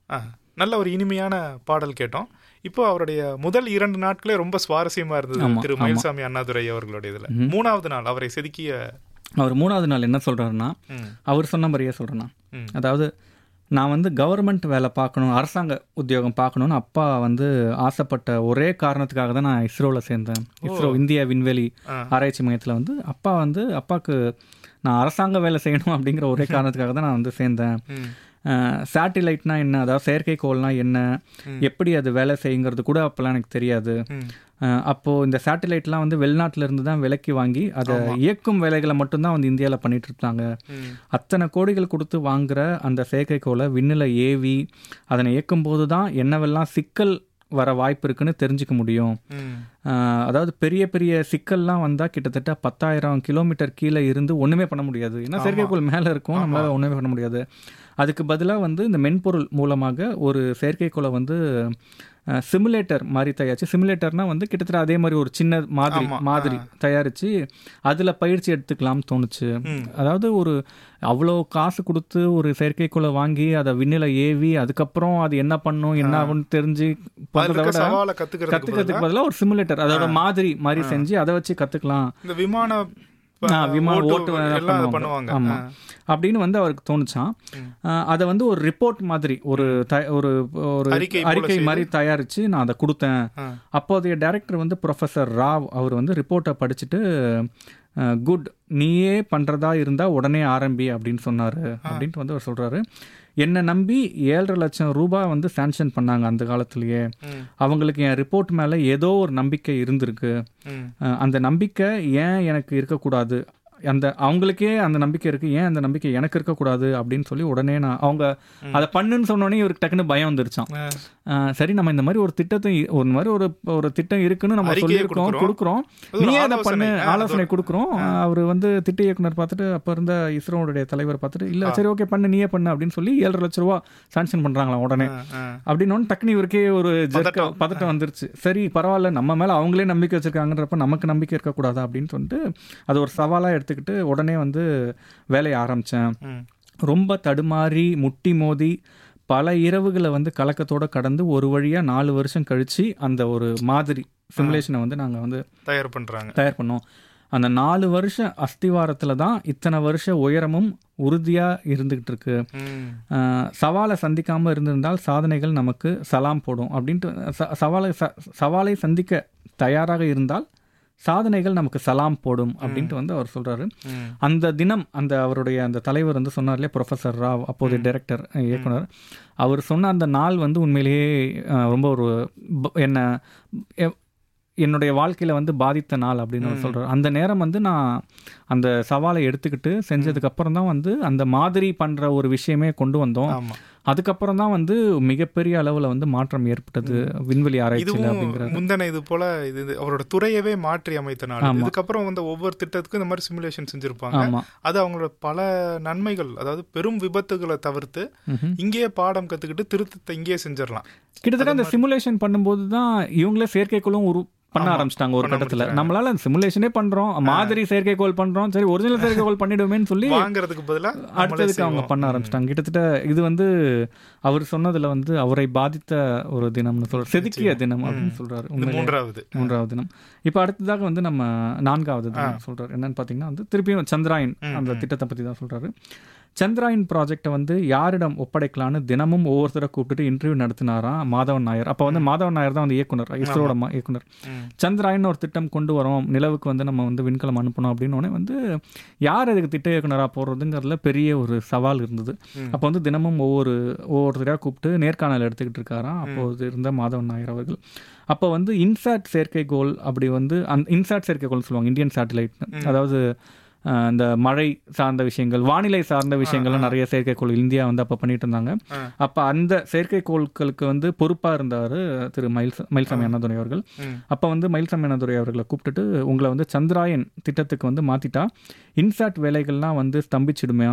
ஆ, நல்ல ஒரு இனிமையான பாடல் கேட்டோம் இப்போ அவருடைய முதல் இரண்டு நாட்களே ரொம்ப சுவாரஸ்யமா இருந்தது ஆமா, திரு ஆமா. மயில்சாமி அண்ணாதுரை அவர்களுடைய இதுல மூணாவது நாள் அவரை செதுக்கிய அவர் மூணாவது நாள் என்ன சொல்றாருன்னா ம், அவர் சொன்ன மாதிரியே சொல்கிறேன் நான் ம். அதாவது நான் வந்து கவர்மெண்ட் வேலை பார்க்கணும் அரசாங்க உத்தியோகம் பார்க்கணும்னு அப்பா வந்து ஆசைப்பட்ட ஒரே காரணத்துக்காக தான் நான் இஸ்ரோவில் சேர்ந்தேன் இஸ்ரோ இந்திய விண்வெளி ஆ. ஆராய்ச்சி மையத்தில் வந்து அப்பா வந்து அப்பாவுக்கு நான் அரசாங்க வேலை செய்யணும் அப்படிங்கிற ஒரே காரணத்துக்காக தான் நான் வந்து சேர்ந்தேன் ம், சேட்டிலைட்னா என்ன அதாவது செயற்கைக்கோள்னா என்ன எப்படி அது வேலை செய்யுங்கிறது கூட அப்போல்லாம் எனக்கு தெரியாது ம். அஹ் அப்போ இந்த சேட்டலைட்லாம் வந்து வெளிநாட்டுல இருந்து தான் விலைக்கு வாங்கி அதை இயக்கும் வேலைகளை மட்டும்தான் வந்து இந்தியாவில் பண்ணிட்டு இருந்தாங்க ம். அத்தனை கோடிகள் கொடுத்து வாங்குற அந்த செயற்கைக்கோளை விண்ணில் ஏவி அதனை இயக்கும் போது தான் என்னவெல்லாம் சிக்கல் வர வாய்ப்பு இருக்குன்னு தெரிஞ்சுக்க முடியும் ம். அஹ் அதாவது பெரிய பெரிய சிக்கல்லாம் வந்தால் கிட்டத்தட்ட பத்தாயிரம் கிலோமீட்டர் கீழே இருந்து ஒன்றுமே பண்ண முடியாது ஏன்னா செயற்கைக்கோள் மேலே இருக்கும் நம்மளால ஒன்றுமே பண்ண முடியாது அதுக்கு பதிலாக வந்து இந்த மென்பொருள் மூலமாக ஒரு செயற்கைக்கோளை வந்து சிமுலேட்டர் மாதிரி தயாரிச்சு சிமுலேட்டர்னா வந்து கிட்டத்தட்ட அதே மாதிரி ஒரு சின்ன மாதிரி ஆமா, மாதிரி தயாரிச்சு அதில் பயிற்சி எடுத்துக்கலாம்னு தோணுச்சு ம். அதாவது ஒரு அவ்வளோ காசு கொடுத்து ஒரு செயற்கைக்கோளை வாங்கி அதை விண்ணில் ஏவி அதுக்கப்புறம் அது என்ன பண்ணும் என்ன ஆகும்னு தெரிஞ்சு அதுல பண்றதை இருக்க விட சவாலை கத்துக்கிறதுக்கு கத்துக்கிறதுக்கு பதிலாக ஒரு சிமுலேட்டர் அதோட மாதிரி மாதிரி செஞ்சு அதை வச்சு கத்துக்கலாம் இந்த விமான ஆ, விமான ஓட்டு ஓட்டு வேலை எல்லாம் அது பண்ணுவாங்க. பண்ணுவாங்க ஆமா அப்படின்னு வந்து அவருக்கு தோணுச்சான் ஆஹ் அதை வந்து ஒரு ரிப்போர்ட் மாதிரி ஒரு த- ஒரு ஒரு அறிக்கை போல அறிக்கை மாதிரி தயாரிச்சு நான் அதை கொடுத்தேன் ஆ. அப்போதைய டைரக்டர் வந்து ப்ரொஃபஸர் ராவ் அவர் வந்து ரிப்போர்ட்டை படிச்சுட்டு குட் நீயே பண்றதா இருந்தா உடனே ஆரம்பி அப்படின்னு சொன்னாரு அப்படின்ட்டு வந்து அவர் சொல்றாரு என்னை நம்பி ஏழரை லட்சம் ரூபாய் வந்து சாங்ஷன் பண்ணாங்க அந்த காலத்திலேயே ம். அவங்களுக்கு என் ரிப்போர்ட் மேலே ஏதோ ஒரு நம்பிக்கை இருந்திருக்கு ம். அஹ் அந்த நம்பிக்கை ஏன் எனக்கு இருக்கக்கூடாது அந்த அவங்களுக்கே அந்த நம்பிக்கை இருக்கு ஏன் அந்த நம்பிக்கை எனக்கு இருக்கக்கூடாது அப்படின்னு சொல்லி உடனே நான் அவங்க அதை பண்ணுன்னு சொன்னோடனே இவருக்கு டக்குன்னு பயம் வந்துருச்சான் ஆ. அஹ் சரி நம்ம இந்த மாதிரி ஒரு திட்டத்தை ஒரு மாதிரி ஒரு ஒரு திட்டம் இருக்குன்னு நம்ம அறிக்கையை சொல்லியிருக்கோம் கொடுக்குறோம். கொடுக்குறோம் அது ஒரு நீயே அதை ஆலோசனை. பண்ணு ஆ, அது ஆலோசனை கொடுக்குறோம் அவர் வந்து திட்ட இயக்குனர் பார்த்துட்டு அப்போ இருந்த இஸ்ரோவுடைய தலைவர் பார்த்துட்டு இல்லை சரி ஓகே பண்ணு நீயே பண்ணு அப்படின்னு சொல்லி ஏழரை லட்ச ரூபா சாங்ஷன் பண்றாங்களாம் உடனே ஆ, ஆ. அப்படின்னு டக்குனு இவருக்கே ஒரு ஜெர்க்க பதட்டம் வந்துருச்சு சரி பரவாயில்ல நம்ம மேல அவங்களே நம்பிக்கை வச்சிருக்காங்கன்றப்ப நமக்கு நம்பிக்கை இருக்கக்கூடாதா அப்படின்னு சொல்லிட்டு அது ஒரு சவாலா எடுத்துக்கிட்டு உடனே வந்து வேலையை ஆரம்பிச்சேன் ம். ரொம்ப தடுமாறி முட்டி மோதி பல இரவுகளை வந்து கலக்கத்தோட கடந்து ஒரு வழியா நாலு வருஷம் கழிச்சு அந்த ஒரு மாதிரி சிமுலேஷனை வந்து நாங்க வந்து தயார் பண்றாங்க தயார் பண்ணோம் அந்த நாலு வருஷ அஸ்திவாரத்துல தான் இத்தனை வருஷ உயரமும் உறுதியா இருந்துகிட்டு இருக்கு ம். ஆஹ் சவாலை சந்திக்காமல் இருந்திருந்தால் சாதனைகள் நமக்கு சலாம் போடும் அப்படின்ட்டு ச- சவாலை ச- சவாலை சந்திக்க தயாராக இருந்தால் சாதனைகள் நமக்கு சலாம் போடும் அப்படின்ட்டு வந்து அவர் சொல்றாரு ம். அந்த தினம் அந்த அவருடைய அந்த தலைவர் வந்து சொன்னார் இல்லையா ப்ரொஃபஸர் ராவ் அப்போதைய டைரக்டர் இயக்குனர் அவர் சொன்ன அந்த நாள் வந்து உண்மையிலேயே ஆஹ், ரொம்ப ஒரு ப- என்ன எ- என்னுடைய வாழ்க்கையில வந்து பாதித்த நாள் அப்படின்னு அவர் சொல்றாரு அந்த நேரம் வந்து நான் அந்த சவாலை எடுத்துக்கிட்டு செஞ்சதுக்கு அப்புறம் தான் வந்து அந்த மாதிரி பண்ற ஒரு விஷயமே கொண்டு வந்தோம் ஆமா அதுக்கப்புறம் தான் வந்து மிகப்பெரிய அளவுல வந்து மாற்றம் ஏற்பட்டது விண்வெளி ஆராய்ச்சியில் இதுவும் அப்படிங்கிறது முந்தன இது போல இது இது அவரோட துறையவே மாற்றி அமைத்த நாள் இதுக்கப்புறம் வந்து ஒவ்வொரு திட்டத்துக்கும் இந்த மாதிரி சிமுலேஷன் செஞ்சிருப்பாங்க ஆமா அது அவங்களோட பல நன்மைகள் அதாவது பெரும் விபத்துகளை தவிர்த்து ம்ஹும். இங்கேயே பாடம் கத்துக்கிட்டு திருத்தத்தை இங்கேயே செஞ்சிடலாம் கிட்டத்தட்ட அந்த சிமுலேஷன் பண்ணும்போது தான் இவங்களே செயற்கைக்கோளும் உரு பண்ண ஆரம்பிச்சிட்டாங்க ஒரு கட்டத்துல நம்மளால சிமுலேஷனே பண்றோம் மாதிரி செயற்கைக்கோள் பண்றோம் சரி ஒரிஜினல் செயற்கைக்கோள் பண்ணிடுவேன்னு சொல்லி வாங்குறதுக்கு பதிலா நம்மளே அடுத்ததுக்கு அவங்க செய்வோம். பண்ண ஆரம்பிச்சிட்டாங்க கிட்டத்தட்ட இது வந்து அவர் சொன்னதுல வந்து அவரை பாதித்த ஒரு தினம்னு சொல்ற செதுக்கிய தினம் அப்படின்னு சொல்றாரு இது உண்மையிலே மூன்றாவது மூன்றாவது தினம் இப்போ அடுத்ததாக வந்து நம்ம நான்காவது தினம் சொல்றாரு என்னன்னு பார்த்தீங்கன்னா வந்து திருப்பியும் சந்திராயன் அந்த திட்டத்தை பத்தி தான் சொல்றாரு சந்திராயன் ப்ராஜெக்டை வந்து யாரிடம் ஒப்படைக்கலான்னு தினமும் ஒவ்வொருத்தரை கூப்பிட்டுட்டு இன்டர்வியூ நடத்தினாராம் மாதவன் நாயர் அப்போ வந்து மாதவன் நாயர் தான் வந்து இயக்குனர் இஸ்ரோட மா- இயக்குனர் ம். சந்திராயன் ஒரு திட்டம் கொண்டு வரோம் நிலவுக்கு வந்து நம்ம வந்து விண்கலம் அனுப்பணும் அப்படின்னு உடனே வந்து யார் அதுக்கு திட்ட இயக்குனராக போடுறதுங்கிறதுல பெரிய ஒரு சவால் இருந்தது அப்போ வந்து தினமும் ஒவ்வொரு ஒவ்வொருத்தரையாக கூப்பிட்டு நேர்காணல் எடுத்துக்கிட்டு இருக்காராம் அப்போது இருந்த மாதவன் நாயர் அவர்கள் அப்போ வந்து இன்சாட் செயற்கைக்கோள் அப்படி வந்து அந்த இன்சாட் செயற்கைக்கோள்னு சொல்லுவாங்க இந்தியன் சேட்டலைட் அதாவது அஹ், இந்த மழை சார்ந்த விஷயங்கள் வானிலை சார்ந்த விஷயங்கள்லாம் நிறைய செயற்கைக்கோள் இந்தியா வந்து அப்போ பண்ணிட்டு இருந்தாங்க ஆ. அப்போ அந்த செயற்கைக்கோள்களுக்கு வந்து பொறுப்பாக இருந்தார் திரு மயில் மயில்சாமி அண்ணாதுரை அவர்கள் ம். அப்போ வந்து மயில்சாமி அண்ணாதுரை அவர்களை கூப்பிட்டுட்டு உங்களை வந்து சந்திராயன் திட்டத்துக்கு வந்து மாற்றிட்டா இன்சாட் வேலைகள்லாம் வந்து ஸ்தம்பிச்சிடுமையா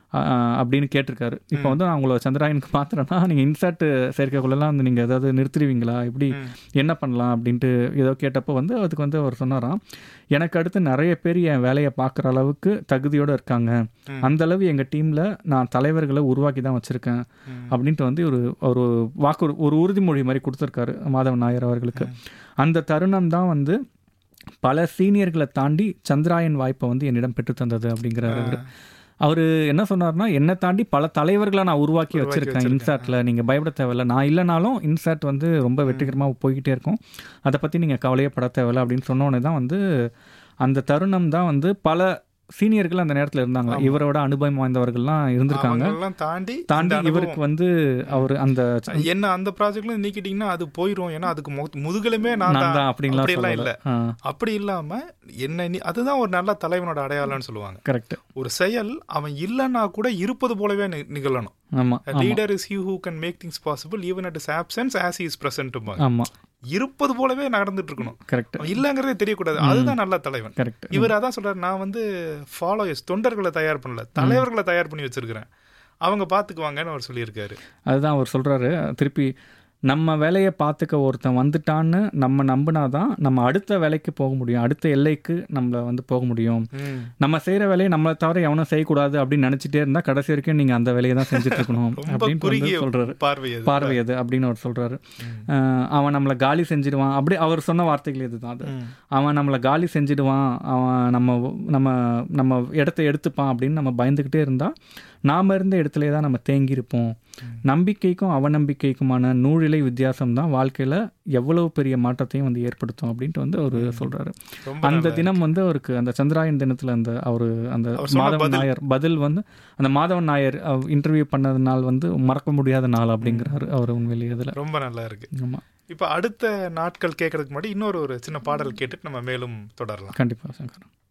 அப்படின்னு கேட்டிருக்காரு இப்போ வந்து நான் உங்களை சந்திராயனுக்கு மாத்திரன்னா நீங்கள் இன்சர்ட் சேர்க்கைக்குள்ளெல்லாம் வந்து நீங்கள் ஏதாவது நிறுத்திடுவீங்களா இப்படி என்ன பண்ணலாம் அப்படின்ட்டு ஏதோ கேட்டப்போ வந்து அதுக்கு வந்து அவர் சொன்னாராம் எனக்கு அடுத்து நிறைய பேர் என் வேலையை பார்க்குற அளவுக்கு தகுதியோடு இருக்காங்க அந்த அளவு எங்கள் டீமில் நான் தலைவர்களை உருவாக்கி தான் வச்சுருக்கேன் அப்படின்ட்டு வந்து ஒரு ஒரு வாக்கு ஒரு உறுதிமொழி மாதிரி கொடுத்துருக்காரு மாதவன் நாயர் அவர்களுக்கு அந்த தருணம் தான் வந்து பல சீனியர்களை தாண்டி சந்திராயன் வாய்ப்பை வந்து என்னிடம் பெற்று தந்தது அப்படிங்கிறாரு அவர் அவர் என்ன சொன்னார்னா என்னை தாண்டி பல தலைவர்களை நான் உருவாக்கி வச்சிருக்கேன் இன்சாட்டில் நீங்கள் பயப்பட தேவையில்ல நான் இல்லைனாலும் இன்சாட் வந்து ரொம்ப வெற்றிகரமாக போய்கிட்டே இருக்கும் அதை பற்றி நீங்கள் கவலையே பட தேவையில்ல அப்படின்னு சொன்னோடனே தான் வந்து அந்த தருணம் தான் வந்து பல சீனியர்கள் அந்த நேரத்தில் இருந்தாங்க இவரோட அனுபவம் வாய்ந்தவர்கள்லாம் இருந்திருக்காங்க தாண்டி தாண்டி இவருக்கு வந்து அவர் அந்த என்ன அந்த ப்ராஜெக்ட்ல நீக்கிட்டீங்கன்னா அது போயிடும் ஏன்னா அதுக்கு முதுகலுமே நான் தான் அப்படின்லாம் இல்ல அப்படி இல்லாம என்ன நீ அதுதான் ஒரு நல்ல தலைவனோட அடையாளம்னு சொல்லுவாங்க கரெக்ட் ஒரு செயல் அவன் இல்லைன்னா கூட இருப்பது போலவே நிகழணும் ஆமா leader is he who can make things possible even at is options as is present ஆமா இருப்பது போலவே நடந்துட்டு இருக்கணும் கரெக்ட் இல்லங்கிறதே தெரியக்கூடாது அதுதான் நல்ல தலைவன் கரெக்ட் இவர் அதான் சொல்றாரு நான் வந்து ஃபாலோயர்ஸ் தொண்டர்களை தயார் பண்ணல தலைவர்களை தயார் பண்ணி வச்சிருக்கிறேன் அவங்க பாத்துக்குவாங்கன்னு அவர் சொல்லியிருக்காரு அதுதான் அவர் சொல்றாரு திருப்பி நம்ம வேலையை பார்த்துக்க ஒருத்தன் வந்துட்டான்னு நம்ம நம்பினாதான் நம்ம அடுத்த வேலைக்கு போக முடியும் அடுத்த எல்லைக்கு நம்மள வந்து போக முடியும் நம்ம செய்யற வேலையை நம்மளை தவிர எவனும் செய்யக்கூடாது அப்படின்னு நினைச்சிட்டே இருந்தா கடைசி வரைக்கும் நீங்க அந்த வேலையை தான் செஞ்சுட்டு இருக்கணும் அப்படின்னு சொல்றாரு பார்வை அது அப்படின்னு அவர் சொல்றாரு அவன் நம்மளை காலி செஞ்சிடுவான் அப்படி அவர் சொன்ன வார்த்தைகள் இதுதான் அது அவன் நம்மளை காலி செஞ்சிடுவான் அவன் நம்ம நம்ம நம்ம இடத்த எடுத்துப்பான் அப்படின்னு நம்ம பயந்துக்கிட்டே இருந்தா நாம இருந்த இடத்துல தான் நம்ம தேங்கி இருப்போம் நம்பிக்கைக்கும் அவநம்பிக்கைக்குமான நூழிலை வித்தியாசம் தான் வாழ்க்கையில எவ்வளவு பெரிய மாற்றத்தையும் வந்து ஏற்படுத்தும் அப்படின்ட்டு வந்து அவர் சொல்றாரு அந்த தினம் வந்து அவருக்கு அந்த சந்திராயன் தினத்துல அந்த அவர் அந்த மாதவன் நாயர் பதில் வந்து அந்த மாதவன் நாயர் இன்டர்வியூ பண்ணது நாள் வந்து மறக்க முடியாத நாள் அப்படிங்கிறாரு அவர் உண்மையிலேயே இதுல ரொம்ப நல்லா இருக்கு ஆமா இப்போ அடுத்த நாட்கள் கேட்கறதுக்கு முன்னாடி இன்னொரு ஒரு சின்ன பாடல் கேட்டுட்டு நம்ம மேலும் தொடரலாம் கண்டிப்பா சங்கர்